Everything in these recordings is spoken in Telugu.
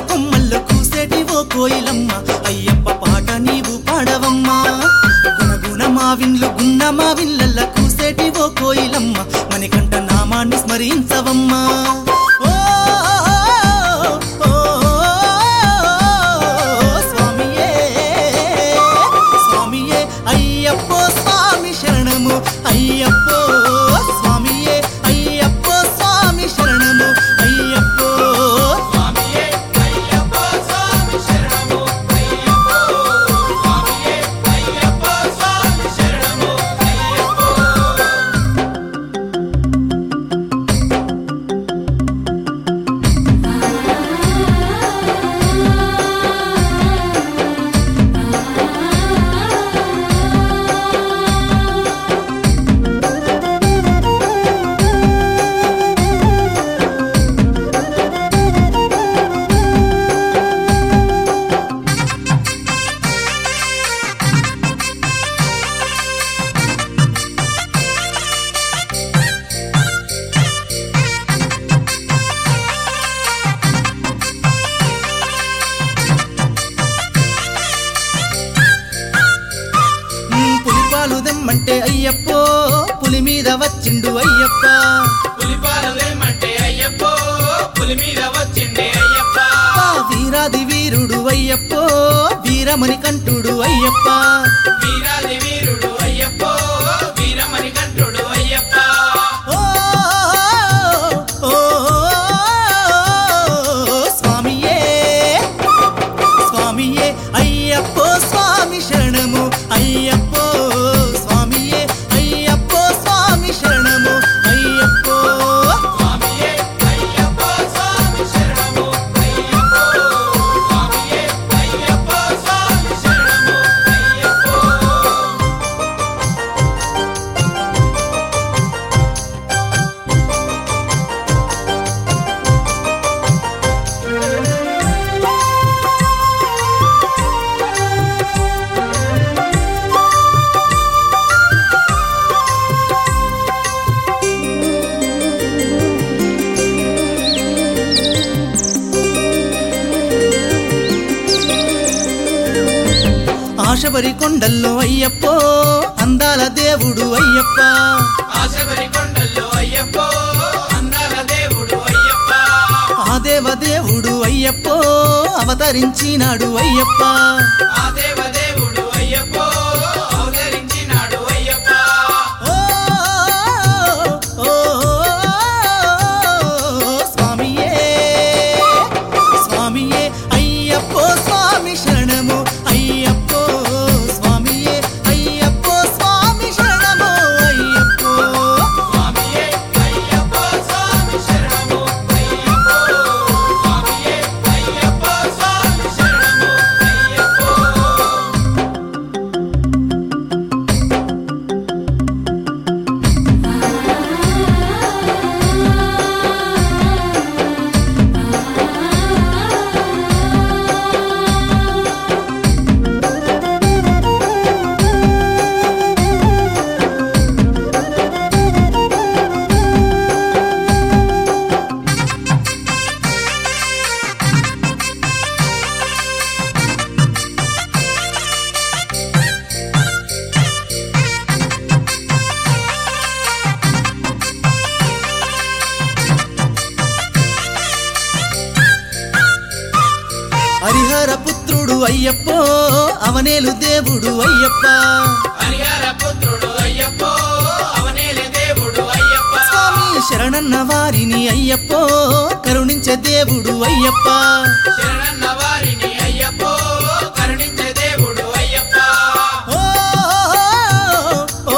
కొమ్మల్లో కూసేటి ఓ కోయిలమ్మ అయ్యప్ప పాట నీవు పాడవమ్మా గుణగుణ మావిన్లు గున్న మావిన్లల్ల కూసేటి ఓ కోయిలమ్మ మణికంఠ నామాన్ని స్మరించవమ్మా ఓ, ఓ, స్వామియే స్వామియే అయ్యప్పో స్వామి శరణము అయ్యప్పో స్వామియే అయ్యప్పో స్వామి శరణము అయ్యప్పో స్వామియే అయ్యప్ప స్వామి శరణము అయ్యప్పో స్వామియే అయ్యప్ప స్వామి శరణము అయ్యప్పో ఉమ్, పులిపాలు దెమ్మంటే అయ్యప్పో పులి మీద వచ్చిండు అయ్యప్ప పులిపాలలేమంటే అయ్యప్పో పులి మీద వచ్చిండే అయ్యప్ప ఆ వీరాది వీరుడు అయ్యప్పో వీరమణి కంఠుడు అయ్యప్ప వీరాది వీరుడు అయ్యప్పో వీరమణి కంఠుడు అయ్యప్ప ఓ, ఓ, స్వామియే స్వామియే అయ్యప్పో స్వామి శరణము అయ్యప్పో స్వామియే అయ్యప్పో స్వామి శరణము అయ్యప్పో స్వామియే అయ్యప్ప స్వామి శరణము అయ్యప్పో స్వామియే అయ్యప్ప స్వామి శరణము అయ్యప్పో ఆశబరి కొండల్లో అయ్యప్పో అందాల దేవుడు అయ్యప్ప ఆశబరి కొండల్లో అయ్యప్పో అందాల దేవుడు అయ్యప్ప ఆ దేవ దేవుడు అయ్యప్పో అవతరించినాడు అయ్యప్ప ఆ దేవదేవుడు అయ్యప్పో అవతరించినాడు అయ్యప్ప ఓ, ఓ, స్వామియే స్వామియే అయ్యప్పో స్వామి శరణము అయ్యప్పో స్వామియే అయ్యప్పో స్వామి శరణము అయ్యప్పో స్వామియే అయ్యప్ప స్వామి శరణము అయ్యప్పో స్వామియే అయ్యప్ప స్వామి శరణము అయ్యప్పో హరిహర పుత్రుడు అయ్యప్పో అవనేలు దేవుడు అయ్యప్ప హరిహర పుత్రుడు అయ్యప్పో అవనేలే దేవుడు అయ్యప్ప స్వామి శరణన్న వారిని అయ్యప్పో కరుణించే దేవుడు అయ్యప్ప శరణన్న వారిని అయ్యప్పో కరుణించే దేవుడు అయ్యప్ప ఓ, ఓ,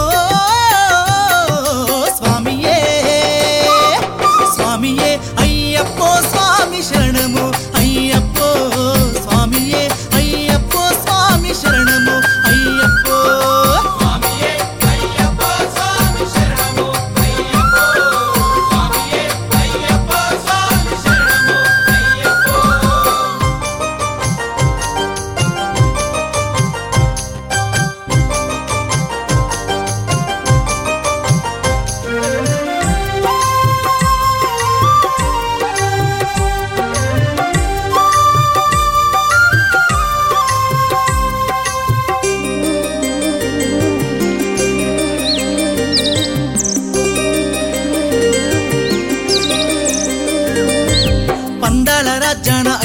స్వామియే స్వామియే అయ్యప్పో స్వామి శరణము అయ్యప్పో స్వామియే అయ్యప్పో స్వామి శరణము అయ్యప్పో స్వామియే అయ్యప్ప స్వామి శరణము అయ్యప్పో స్వామియే అయ్యప్ప స్వామి శరణము అయ్యప్పో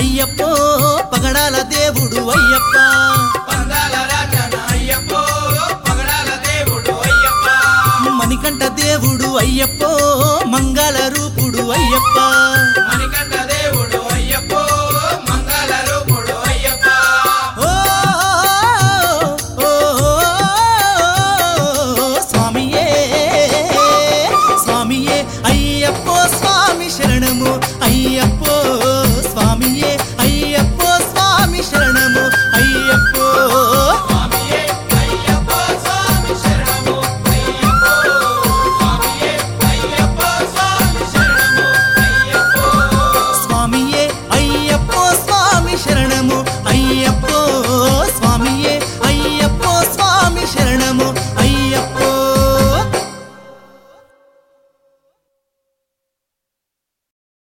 అయ్యప్పో పగడాల దేవుడు అయ్యప్ప పందాల రాజన అయ్యప్పో పగడాల దేవుడు అయ్యప్ప మణికంఠ దేవుడు అయ్యప్పో మంగళ రూపుడు అయ్యప్ప మణికంఠ దేవుడు అయ్యప్పో మంగళ రూపుడు అయ్యప్ప ఓ ఓ, ఓ, స్వామియే స్వామియే అయ్యప్పో స్వామి శరణము అయ్యప్పో స్వామియే అయ్యప్పో స్వామి శరణము అయ్యప్పో స్వామియే అయ్యప్ప స్వామి శరణము అయ్యప్పో స్వామియే అయ్యప్ప స్వామి శరణము అయ్యప్పో స్వామియే అయ్యప్పో స్వామి శరణము అయ్యప్పో స్వామియే అయ్యప్పో స్వామి శరణము